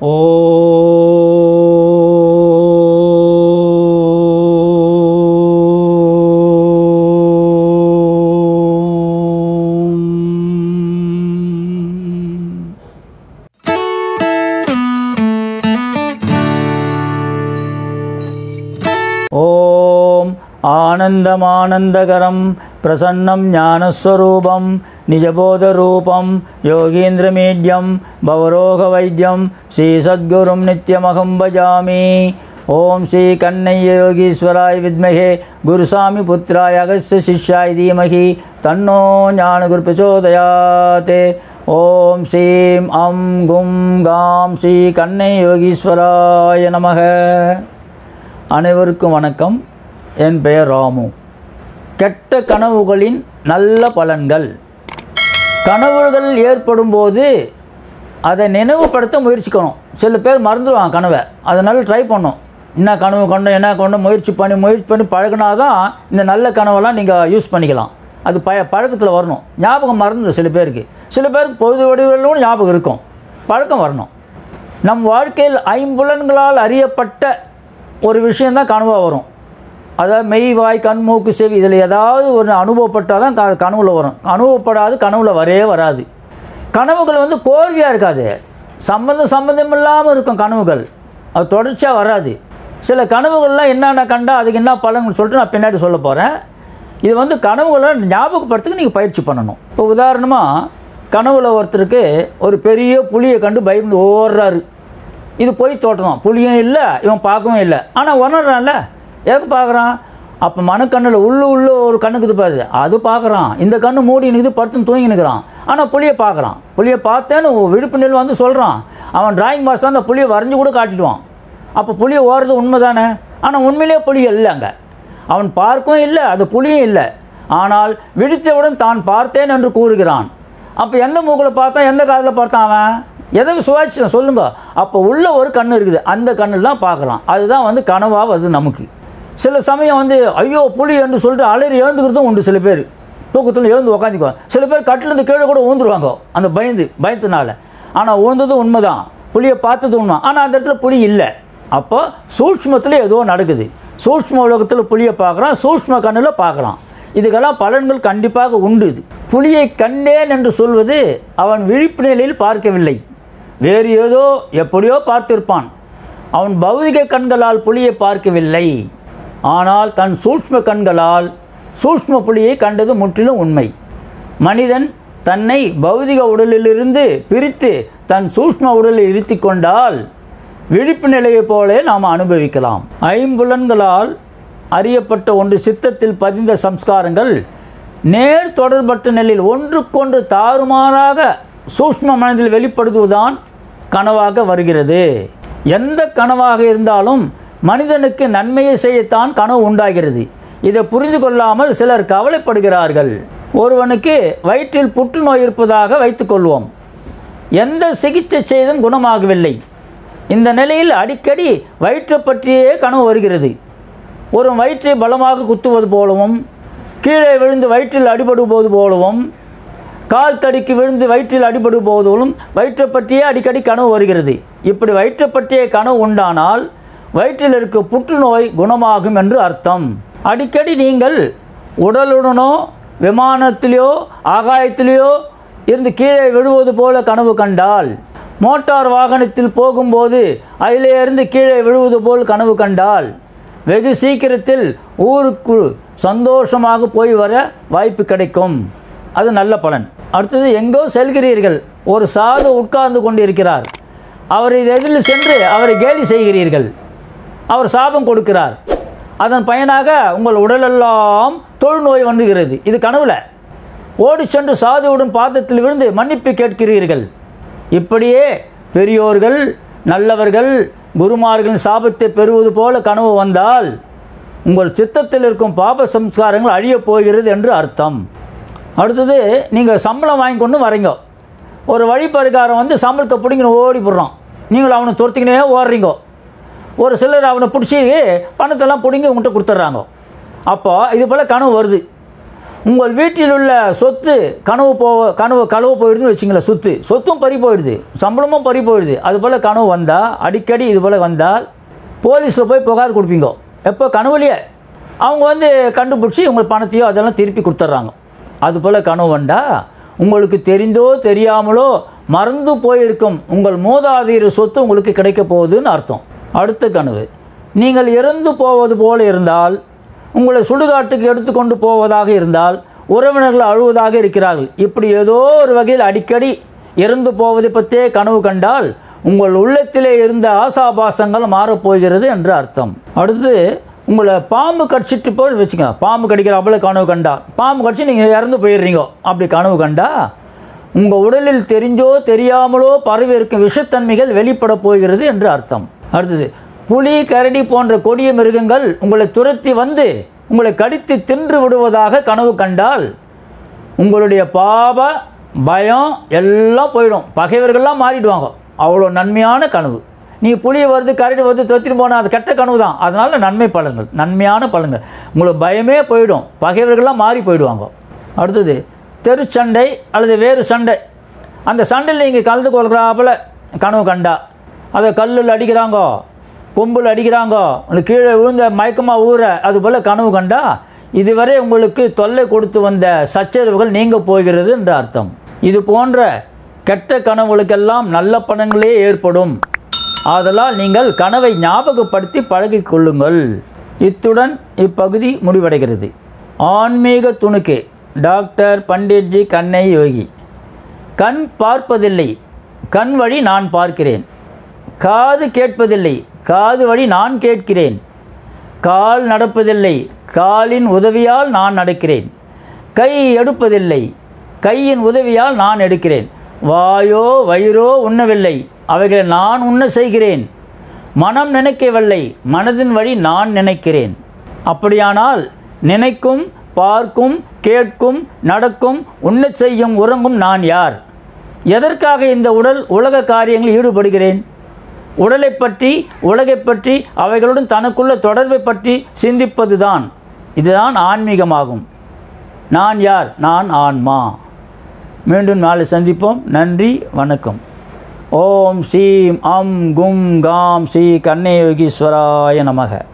ஓம் ஓம் ஆனந்தமானந்தகரம் பிரசன்னம் ஞானஸ்வரூபம் நிஜபோதரூபம் யோகீந்திரமீட்யம் பவரோக வைத்தியம் ஸ்ரீ சத்குரும் நித்யமகம் பஜாமி ஓம் ஸ்ரீ கண்ணைய யோகீஸ்வராய் வித்மகே குருசாமி புத்திராய அகஸ்ய சிஷ்யாய் தீமகி தன்னோ ஞானகுரு பிரச்சோதயாத் ஓம் ஸ்ரீம் அம் கும் காம் ஸ்ரீ கண்ணை யோகீஸ்வராய நமக அனைவருக்கும் வணக்கம் என் பெயர் ராமு கெட்ட கனவுகளின் நல்ல பலன்கள் கனவுகள் ஏற்படும் போது அதை நினைவுபடுத்த முயற்சிக்கணும் சில பேர் மறந்துடுவாங்க கனவை அதனால் ட்ரை பண்ணணும் என்ன கனவு கொண்டோம் என்ன கொண்டோம் முயற்சி பண்ணி முயற்சி பண்ணி பழகினா தான் இந்த நல்ல கனவெல்லாம் நீங்கள் யூஸ் பண்ணிக்கலாம் அது பய பழக்கத்தில் வரணும் ஞாபகம் மறந்துடும் சில பேருக்கு சில பேருக்கு பொழுது வடிவிலும் ஞாபகம் இருக்கும் பழக்கம் வரணும் நம் வாழ்க்கையில் ஐம்புலன்களால் அறியப்பட்ட ஒரு விஷயந்தான் கனவாக வரும் அதாவது மெய் வாய் கண் மூக்கு செவி இதில் ஏதாவது ஒரு அனுபவப்பட்டால் தான் க- கனவுல வரும் அனுபவப்படாது கனவுல வரவே வராது கனவுகள் வந்து கோர்வையாக இருக்காது சம்மந்தம் சம்மந்தம் இல்லாமல் இருக்கும் கனவுகள் அது தொடர்ச்சியாக வராது சில கனவுகள்லாம் என்னென்ன கண்டா அதுக்கு என்ன பலன் சொல்லிட்டு நான் பின்னாடி சொல்ல போகிறேன் இது வந்து கனவுகளை ஞாபகப்படுத்துக்கு நீங்கள் பயிற்சி பண்ணணும் இப்போ உதாரணமாக கனவுல ஒருத்தருக்கு ஒரு பெரிய புலியை கண்டு பயந்து ஓடுறாரு இது போய் தோட்டம் புளியும் இல்லை இவன் பார்க்கவும் இல்லை ஆனால் உணர்றான்ல எதுக்கு பார்க்குறான் அப்போ மனக்கண்ணில் உள்ளு உள்ள ஒரு கண்ணுக்குது பாரு அது பார்க்குறான் இந்த கண்ணு மூடி நிற்குது படுத்து தூங்கி நிற்கிறான் ஆனால் புளியை பார்க்குறான் புளியை பார்த்தேன்னு விடுப்பு நெல் வந்து சொல்கிறான் அவன் டிராயிங் மாஸ்டர் அந்த புளியை வரைஞ்சி கூட காட்டிடுவான் அப்போ புளியை ஓடுறது உண்மை தானே ஆனால் உண்மையிலேயே புளி இல்லை அங்கே அவன் பார்க்கவும் இல்லை அது புளியும் இல்லை ஆனால் விழித்தவுடன் தான் பார்த்தேன் என்று கூறுகிறான் அப்போ எந்த மூக்கில் பார்த்தான் எந்த காதில் பார்த்தான் அவன் எதை சுவாச்சு சொல்லுங்க அப்போ உள்ள ஒரு கண்ணு இருக்குது அந்த கண்ணில் தான் பார்க்குறான் அதுதான் வந்து கனவாக வருது நமக்கு சில சமயம் வந்து ஐயோ புலி என்று சொல்லிட்டு அலறி எழுந்துக்கிறதும் உண்டு சில பேர் தூக்கத்தில் எழுந்து உக்காந்துக்குவாங்க சில பேர் கட்டிலேருந்து கீழே கூட ஊந்துருவாங்க அந்த பயந்து பயத்தினால ஆனால் ஊந்ததும் உண்மைதான் புலியை பார்த்தது உண்மை ஆனால் அந்த இடத்துல புலி இல்லை அப்போ சூட்ச்மத்தில் ஏதோ நடக்குது சூட்ச்ம உலகத்தில் புலியை பார்க்குறான் சூட்ச்ம கண்ணில் பார்க்குறான் இதுக்கெல்லாம் பலன்கள் கண்டிப்பாக உண்டு இது புலியை கண்டேன் என்று சொல்வது அவன் விழிப்பு நிலையில் பார்க்கவில்லை வேறு ஏதோ எப்படியோ பார்த்திருப்பான் அவன் பௌதிக கண்களால் புலியை பார்க்கவில்லை ஆனால் தன் சூட்ச்ம கண்களால் சூட்ச்ம புலியை கண்டது முற்றிலும் உண்மை மனிதன் தன்னை பௌதிக உடலிலிருந்து பிரித்து தன் சூட்ச்ம உடலில் இருத்தி கொண்டால் விழிப்பு நிலையைப் போலே நாம் அனுபவிக்கலாம் ஐம்புலன்களால் அறியப்பட்ட ஒன்று சித்தத்தில் பதிந்த சம்ஸ்காரங்கள் நேர் தொடர்பற்ற நிலையில் ஒன்றுக்கொன்று தாறுமாறாக சூக்ஷ்ம மனதில் வெளிப்படுத்துவதுதான் கனவாக வருகிறது எந்த கனவாக இருந்தாலும் மனிதனுக்கு நன்மையை செய்யத்தான் கனவு உண்டாகிறது இதை புரிந்து கொள்ளாமல் சிலர் கவலைப்படுகிறார்கள் ஒருவனுக்கு வயிற்றில் புற்றுநோய் இருப்பதாக வைத்துக்கொள்வோம் எந்த சிகிச்சை செய்தும் குணமாகவில்லை இந்த நிலையில் அடிக்கடி வயிற்றை பற்றியே கனவு வருகிறது ஒரு வயிற்றை பலமாக குத்துவது போலவும் கீழே விழுந்து வயிற்றில் அடிபடுவது போலவும் கால் தடிக்கு விழுந்து வயிற்றில் அடிபடுவது போலும் வயிற்றை பற்றியே அடிக்கடி கனவு வருகிறது இப்படி வயிற்றை பற்றிய கனவு உண்டானால் வயிற்றில் இருக்க புற்றுநோய் குணமாகும் என்று அர்த்தம் அடிக்கடி நீங்கள் உடலுடனோ விமானத்திலேயோ ஆகாயத்திலேயோ இருந்து கீழே விழுவது போல கனவு கண்டால் மோட்டார் வாகனத்தில் போகும்போது அதிலே இருந்து கீழே விழுவது போல் கனவு கண்டால் வெகு சீக்கிரத்தில் ஊருக்கு சந்தோஷமாக போய் வர வாய்ப்பு கிடைக்கும் அது நல்ல பலன் அடுத்தது எங்கோ செல்கிறீர்கள் ஒரு சாது உட்கார்ந்து கொண்டிருக்கிறார் அவர் எதிரில் சென்று அவரை கேலி செய்கிறீர்கள் அவர் சாபம் கொடுக்கிறார் அதன் பயனாக உங்கள் உடலெல்லாம் தொழுநோய் வந்துகிறது இது கனவுல ஓடி சென்று சாதுவுடன் பாதத்தில் விழுந்து மன்னிப்பு கேட்கிறீர்கள் இப்படியே பெரியோர்கள் நல்லவர்கள் குருமார்களின் சாபத்தை பெறுவது போல கனவு வந்தால் உங்கள் சித்தத்தில் இருக்கும் பாப சம்ஸ்காரங்கள் அழியப் போகிறது என்று அர்த்தம் அடுத்தது நீங்கள் சம்பளம் வாங்கி கொண்டு வரீங்க ஒரு வழிப்பறிக்காரன் வந்து சம்பளத்தை பிடிங்கன்னு ஓடி போடுறான் நீங்கள் அவனை துரத்திக்கினே ஓடுறீங்க ஒரு சிலர் அவனை பிடிச்சி பணத்தெல்லாம் பிடிங்கி உங்கள்கிட்ட கொடுத்துட்றாங்க அப்போ இது போல் கனவு வருது உங்கள் வீட்டில் உள்ள சொத்து கனவு போ கனவு களவு போயிடுதுன்னு வச்சுங்களேன் சொத்து சொத்தும் பறி போயிடுது சம்பளமும் பறி போயிடுது அதுபோல் கனவு வந்தால் அடிக்கடி இது போல் வந்தால் போலீஸில் போய் புகார் கொடுப்பீங்க எப்போ கனவுலையே அவங்க வந்து கண்டுபிடிச்சி உங்கள் பணத்தையோ அதெல்லாம் திருப்பி கொடுத்துட்றாங்க அதுபோல் கனவு வந்தா உங்களுக்கு தெரிந்தோ தெரியாமலோ மறந்து போயிருக்கும் உங்கள் மூதாதையர் சொத்து உங்களுக்கு கிடைக்க போகுதுன்னு அர்த்தம் அடுத்த கனவு நீங்கள் இறந்து போவது போல இருந்தால் உங்களை சுடுகாட்டுக்கு எடுத்துக்கொண்டு போவதாக இருந்தால் உறவினர்கள் அழுவதாக இருக்கிறார்கள் இப்படி ஏதோ ஒரு வகையில் அடிக்கடி இறந்து போவதை பற்றியே கனவு கண்டால் உங்கள் உள்ளத்திலே இருந்த ஆசாபாசங்கள் மாறப்போகிறது என்று அர்த்தம் அடுத்து உங்களை பாம்பு கடிச்சிட்டு போய் வச்சுங்க பாம்பு கடிக்கிற அவ்வளோ கனவு கண்டா பாம்பு கடிச்சு நீங்கள் இறந்து போயிடுறீங்க அப்படி கனவு கண்டா உங்கள் உடலில் தெரிஞ்சோ தெரியாமலோ பரவி இருக்கும் விஷத்தன்மைகள் வெளிப்பட போகிறது என்று அர்த்தம் அடுத்தது புலி கரடி போன்ற கொடிய மிருகங்கள் உங்களை துரத்தி வந்து உங்களை கடித்து தின்று விடுவதாக கனவு கண்டால் உங்களுடைய பாப பயம் எல்லாம் போயிடும் பகைவர்கள்லாம் மாறிடுவாங்க அவ்வளோ நன்மையான கனவு நீ புலி வருது கரடி வருது தொத்திட்டு போனால் அது கெட்ட கனவு தான் அதனால் நன்மை பலன்கள் நன்மையான பலன்கள் உங்களுக்கு பயமே போயிடும் பகைவர்கள்லாம் மாறி போயிடுவாங்க அடுத்தது தெருச்சண்டை அல்லது வேறு சண்டை அந்த சண்டையில் நீங்கள் கலந்து கொள்கிறாப்புல கனவு கண்டா அதை கல்லில் அடிக்கிறாங்க கொம்பில் அடிக்கிறாங்க அந்த கீழே விழுந்த மயக்கமாக ஊற அது போல் கனவு கண்டா இதுவரை உங்களுக்கு தொல்லை கொடுத்து வந்த சச்சரவுகள் நீங்க போகிறது என்று அர்த்தம் இது போன்ற கெட்ட கனவுகளுக்கெல்லாம் நல்ல பலன்களே ஏற்படும் ஆதலால் நீங்கள் கனவை ஞாபகப்படுத்தி பழகிக் கொள்ளுங்கள் இத்துடன் இப்பகுதி முடிவடைகிறது ஆன்மீக துணுக்கு டாக்டர் பண்டிட்ஜி கண்ணை யோகி கண் பார்ப்பதில்லை கண் வழி நான் பார்க்கிறேன் காது கேட்பதில்லை காது வழி நான் கேட்கிறேன் கால் நடப்பதில்லை காலின் உதவியால் நான் நடக்கிறேன் கை எடுப்பதில்லை கையின் உதவியால் நான் எடுக்கிறேன் வாயோ வயிறோ உண்ணவில்லை அவைகளை நான் உண்ண செய்கிறேன் மனம் நினைக்கவில்லை மனதின் வழி நான் நினைக்கிறேன் அப்படியானால் நினைக்கும் பார்க்கும் கேட்கும் நடக்கும் உண்ணச் செய்யும் உறங்கும் நான் யார் எதற்காக இந்த உடல் உலக காரியங்களில் ஈடுபடுகிறேன் உடலை பற்றி உலகை பற்றி அவைகளுடன் தனக்குள்ள தொடர்பை பற்றி சிந்திப்பதுதான் இதுதான் ஆன்மீகமாகும் நான் யார் நான் ஆன்மா மீண்டும் நாளை சந்திப்போம் நன்றி வணக்கம் ஓம் ஸ்ரீம் அம் கும் காம் ஸ்ரீ கண்ணயோகீஸ்வராய நமக